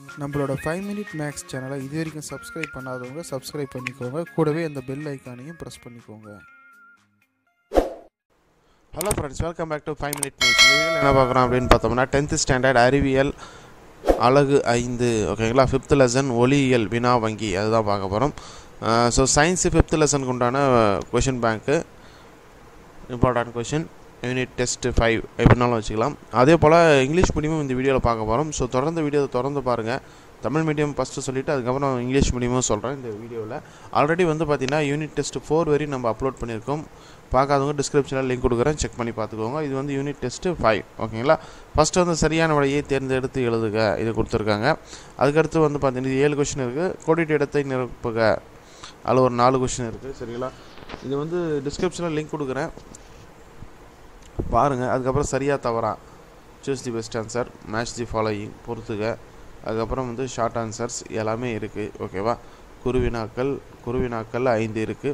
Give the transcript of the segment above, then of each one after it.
நம்மளோட five minute max சேனலை இது வரைக்கும் சப்ஸ்கிரைப் பண்ணாதவங்க சப்ஸ்கிரைப் பண்ணிக்கோங்க கூடவே அந்த பெல் ஐக்கானையும் ப்ரெஸ் பண்ணிக்கோங்க hello friends welcome back to five minute news இந்த வீடியோவில் என்ன பார்க்குறோம் அப்படின்னு பார்த்தோம்னா டென்த்து ஸ்டாண்டர்ட் அறிவியல் அழகு ஐந்து ஓகேங்களா ஃபிஃப்த் லெசன் ஒளியியல் வினா வங்கி அதுதான் பார்க்க போகிறோம் ஸோ சயின்ஸு ஃபிஃப்த் லெசனுக்கு உண்டான question bank important question unit test five எப்படினாலும் வச்சுக்கலாம் அதே போல் இங்கிலீஷ் மீடியமும் இந்த வீடியோவில் பார்க்க போகிறோம் ஸோ தொடர்ந்து வீடியோ தொடர்ந்து பாருங்கள் தமிழ் மீடியம் ஃபஸ்ட்டு சொல்லிவிட்டு அதுக்கப்புறம் இங்கிலீஷ் மீடியமும் சொல்கிறேன் இந்த வீடியோவில் ஆல்ரெடி வந்து பார்த்தீங்கன்னா யூனிட் டெஸ்ட் ஃபோர் வரையும் நம்ம அப்லோட் பண்ணியிருக்கோம் பார்க்காதவங்க டிஸ்கிரிப்ஷனில் லிங்க் கொடுக்குறேன் செக் பண்ணி பார்த்துக்கோங்க இது வந்து யூனிட் டெஸ்ட்டு ஃபைவ் ஓகேங்களா ஃபஸ்ட்டு வந்து சரியான விடையை தேர்ந்தெடுத்து எழுதுக இது கொடுத்துருக்காங்க அதுக்கடுத்து வந்து பார்த்தீங்கன்னா ஏழு கொஷின் இருக்குது கோடிட்ட இடத்தை நிரப்புக அதில் ஒரு நாலு கொஷின் இருக்குது சரிங்களா இது வந்து டிஸ்கிரிப்ஷனில் லிங்க் கொடுக்குறேன் பாருங்கள் அதுக்கப்புறம் சரியாக தவறா choose the best answer match the following பொறுத்துக அதுக்கப்புறம் வந்து ஷார்ட் ஆன்சர்ஸ் எல்லாமே இருக்குது ஓகேவா குருவினாக்கள் குருவினாக்கள் ஐந்து இருக்குது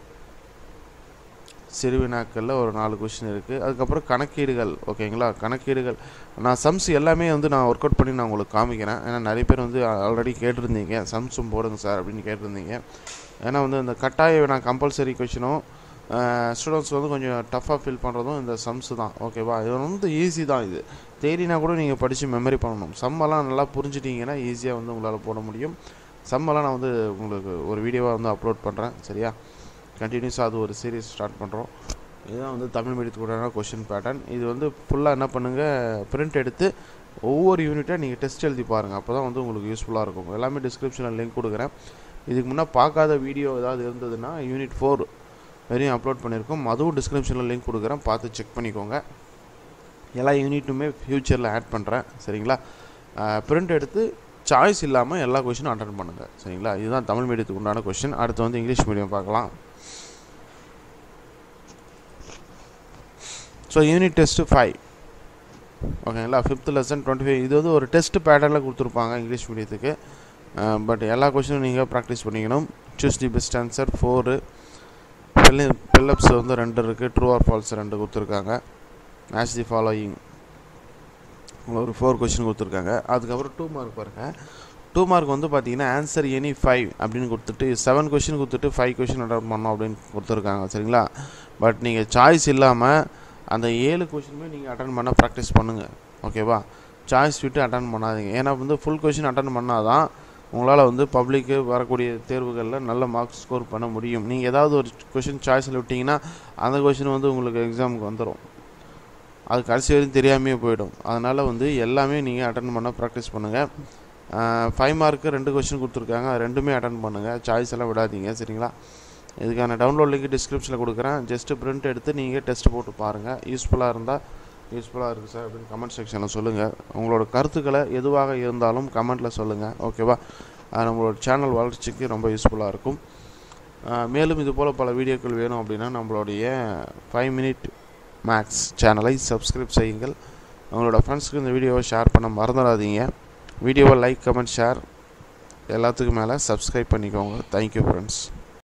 சிறுவினாக்களில் ஒரு நாலு கொஷின் இருக்குது அதுக்கப்புறம் கணக்கீடுகள் ஓகேங்களா கணக்கீடுகள் நான் சம்ஸ் எல்லாமே வந்து நான் ஒர்க் அவுட் பண்ணி நான் உங்களுக்கு காமிக்கிறேன் ஏன்னா நிறைய பேர் வந்து ஆல்ரெடி கேட்டிருந்தீங்க சம்ஸும் போடுங்க சார் அப்படின்னு கேட்டிருந்தீங்க ஏன்னா வந்து இந்த கட்டாய நான் கம்பல்சரி கொஷினும் ஸ்டூடெண்ட்ஸ் வந்து கொஞ்சம் டஃப்பாக ஃபீல் பண்ணுறதும் இந்த சம்ஸ் தான் ஓகேவா இது வந்து ஈஸி தான் இது தேரினா கூட நீங்கள் படித்து மெமரி பண்ணணும் சம்மெல்லாம் நல்லா புரிஞ்சிட்டிங்கன்னா ஈஸியாக வந்து உங்களால் போட முடியும் சம்மெல்லாம் நான் வந்து உங்களுக்கு ஒரு வீடியோவாக வந்து அப்லோட் பண்ணுறேன் சரியா கண்டினியூஸாக அது ஒரு சீரீஸ் ஸ்டார்ட் பண்ணுறோம் இதுதான் வந்து தமிழ் மீடியத்துக்குடான கொஷின் பேட்டர்ன் இது வந்து ஃபுல்லாக என்ன பண்ணுங்கள் பிரிண்ட் எடுத்து ஒவ்வொரு யூனிட்டாக நீங்கள் டெஸ்ட் எழுதி பாருங்கள் அப்போ தான் வந்து உங்களுக்கு யூஸ்ஃபுல்லாக இருக்கும் எல்லாமே டிஸ்கிரிப்ஷனில் லிங்க் கொடுக்குறேன் இதுக்கு முன்னே பார்க்காத வீடியோ ஏதாவது இருந்ததுன்னா யூனிட் ஃபோர் வரையும் அப்லோட் பண்ணியிருக்கோம் அதுவும் டிஸ்கிரிப்ஷனில் லிங்க் கொடுக்குறேன் பார்த்து செக் பண்ணிக்கோங்க எல்லா யூனிட்டுமே ஃப்யூச்சரில் ஆட் பண்ணுறேன் சரிங்களா பிரிண்ட் எடுத்து சாய்ஸ் இல்லாமல் எல்லா கொஷினும் அட்டன் பண்ணுங்கள் சரிங்களா இதுதான் தமிழ் மீடியத்துக்கு உண்டான கொஷின் அடுத்து வந்து இங்கிலீஷ் மீடியம் பார்க்கலாம் ஸோ யூனிட் டெஸ்ட்டு ஃபைவ் ஓகேங்களா ஃபிஃப்த் லெசன் டுவெண்ட்டி ஃபைவ் இது வந்து ஒரு டெஸ்ட் பேட்டர்னில் கொடுத்துருப்பாங்க இங்கிலீஷ் மீடியத்துக்கு பட் எல்லா கொஷினும் நீங்கள் ப்ராக்டிஸ் பண்ணிக்கணும் choose the best answer four ஃபில்லி ஃபில்லப்ஸ் வந்து ரெண்டு இருக்குது ட்ரூ ஆர் ஃபால்ஸ் ரெண்டு கொடுத்துருக்காங்க மேட்ச் தி ஃபாலோயிங் ஒரு ஃபோர் கொஷின் கொடுத்துருக்காங்க அதுக்கப்புறம் டூ மார்க் பாருங்கள் டூ மார்க் வந்து பார்த்தீங்கன்னா ஆன்சர் எனி ஃபைவ் அப்படின்னு கொடுத்துட்டு செவன் கொஷின் கொடுத்துட்டு ஃபைவ் கொஷின் அட்டன் பண்ணோம் அப்படின்னு கொடுத்துருக்காங்க சரிங்களா பட் நீங்கள் சாய்ஸ் இல்லாமல் அந்த ஏழு கொஷினுமே நீங்கள் அட்டன் பண்ண ப்ராக்டிஸ் பண்ணுங்கள் ஓகேவா சாய்ஸ் விட்டு அட்டன் பண்ணாதீங்க ஏன்னா வந்து ஃபுல் கொஷின் அட்டன் பண்ணால் தான் உங்களால் வந்து பப்ளிக்கு வரக்கூடிய தேர்வுகளில் நல்ல மார்க்ஸ் ஸ்கோர் பண்ண முடியும் நீங்கள் ஏதாவது ஒரு கொஷின் சாய்ஸில் விட்டிங்கன்னா அந்த கொஷின் வந்து உங்களுக்கு எக்ஸாமுக்கு வந்துடும் அது கடைசி வரையும் தெரியாமையே போயிடும் அதனால் வந்து எல்லாமே நீங்கள் அட்டன் பண்ண ப்ராக்டிஸ் பண்ணுங்கள் ஃபைவ் மார்க்கு ரெண்டு கொஷின் கொடுத்துருக்காங்க அது ரெண்டுமே அட்டன் பண்ணுங்கள் சாய்ஸ் எல்லாம் விடாதீங்க சரிங்களா இதுக்கான டவுன்லோட் லிங்க் டிஸ்கிரிப்ஷனில் கொடுக்குறேன் ஜஸ்ட்டு பிரிண்ட் எடுத்து நீங்கள் டெஸ்ட் போட்டு பாருங்கள் யூஸ்ஃபுல்லாக இருந்தால் யூஸ்ஃபுல்லாக இருக்குது சார் அப்படின்னு கமெண்ட் செக்ஷனில் சொல்லுங்கள் உங்களோட கருத்துக்களை எதுவாக இருந்தாலும் கமெண்ட்டில் சொல்லுங்கள் ஓகேவா நம்மளோட சேனல் வளர்ச்சிக்கு ரொம்ப யூஸ்ஃபுல்லாக இருக்கும் மேலும் இது போல் பல வீடியோக்கள் வேணும் அப்படின்னா நம்மளுடைய ஃபைவ் மினிட் மேக்ஸ் சேனலை சப்ஸ்கிரைப் செய்யுங்கள் உங்களோட ஃப்ரெண்ட்ஸுக்கு இந்த வீடியோவை ஷேர் பண்ண மறந்துடாதீங்க வீடியோவை லைக் கமெண்ட் ஷேர் எல்லாத்துக்கும் மேலே சப்ஸ்கிரைப் பண்ணிக்கோங்க தேங்க்யூ ஃப்ரெண்ட்ஸ்